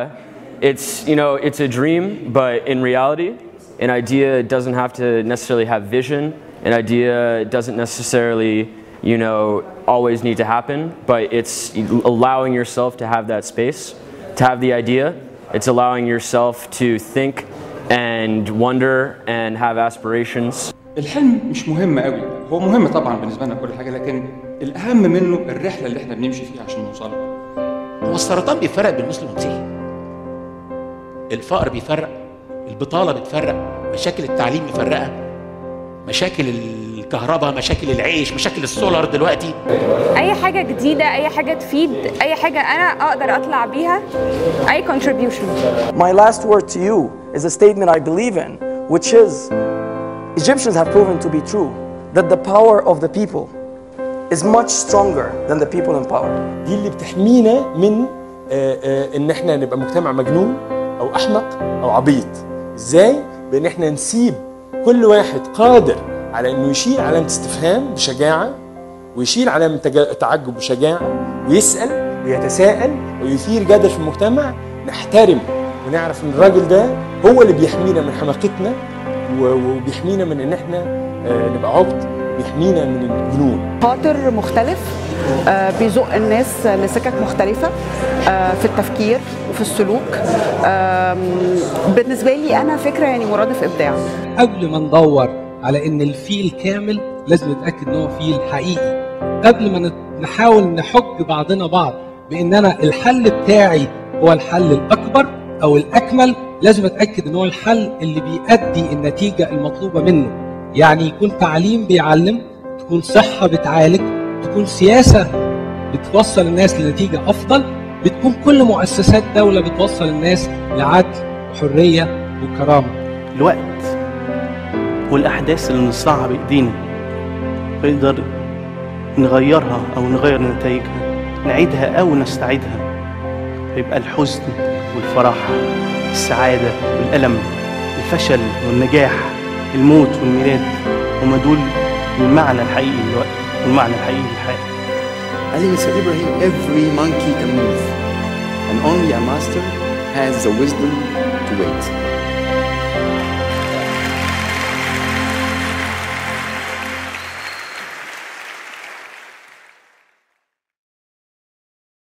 uh, it's you know it's a dream, but in reality, an idea doesn't have to necessarily have vision. An idea doesn't necessarily you know always need to happen, but it's allowing yourself to have that space, to have the idea. It's allowing yourself to think and wonder and have aspirations. الحلم مش مهم قوي هو مهم طبعا بالنسبه لنا كل حاجه لكن الاهم منه الرحله اللي احنا بنمشي فيها عشان نوصل هو السرطان بيفرق بين المسلم والمسيحي الفقر بيفرق البطاله بتفرق مشاكل التعليم مفرقه مشاكل الكهرباء مشاكل العيش مشاكل السولار دلوقتي اي حاجه جديده اي حاجه تفيد اي حاجه انا اقدر اطلع بيها اي contribution My last word to you is a statement I believe in, which is Egyptians have proven to be true that the power of the people is much stronger than the people in power. دي اللي بتحمينا من آه، آه، ان احنا نبقى مجتمع مجنون او احمق او عبيط ازاي بان احنا نسيب كل واحد قادر على انه يشيل علامه استفهام بشجاعه ويشيل علامه تج- تعجب بشجاعه ويسال ويتساءل ويثير جدل في المجتمع نحترم ونعرف ان الراجل ده هو اللي بيحمينا من حماقتنا و- وبيحمينا من ان احنا آه، نبقى عبط بيحمينا من الجنون خاطر مختلف آه، بيزق الناس لسكك مختلفة آه، في التفكير وفي السلوك آم، بالنسبة لي أنا فكرة يعني مرادف إبداع قبل ما ندور على ان الفيل كامل لازم نتاكد ان هو فيل حقيقي قبل ما نت- نحاول نحج بعضنا بعض بان انا الحل بتاعي هو الحل الاكبر او الاكمل لازم اتاكد ان هو الحل اللي بيؤدي النتيجه المطلوبه منه يعني يكون تعليم بيعلم تكون صحه بتعالج تكون سياسه بتوصل الناس لنتيجه افضل بتكون كل مؤسسات دوله بتوصل الناس لعدل وحريه وكرامه الوقت والأحداث اللي نصنعها بإيدينا فنقدر نغيرها أو نغير نتائجها نعيدها أو نستعيدها فيبقى الحزن والفرح السعادة والألم الفشل والنجاح الموت والميلاد هما دول المعنى الحقيقي للوقت والمعنى الحقيقي للحياة I think Mr. Ibrahim, every monkey can move, and only a master has the wisdom to wait.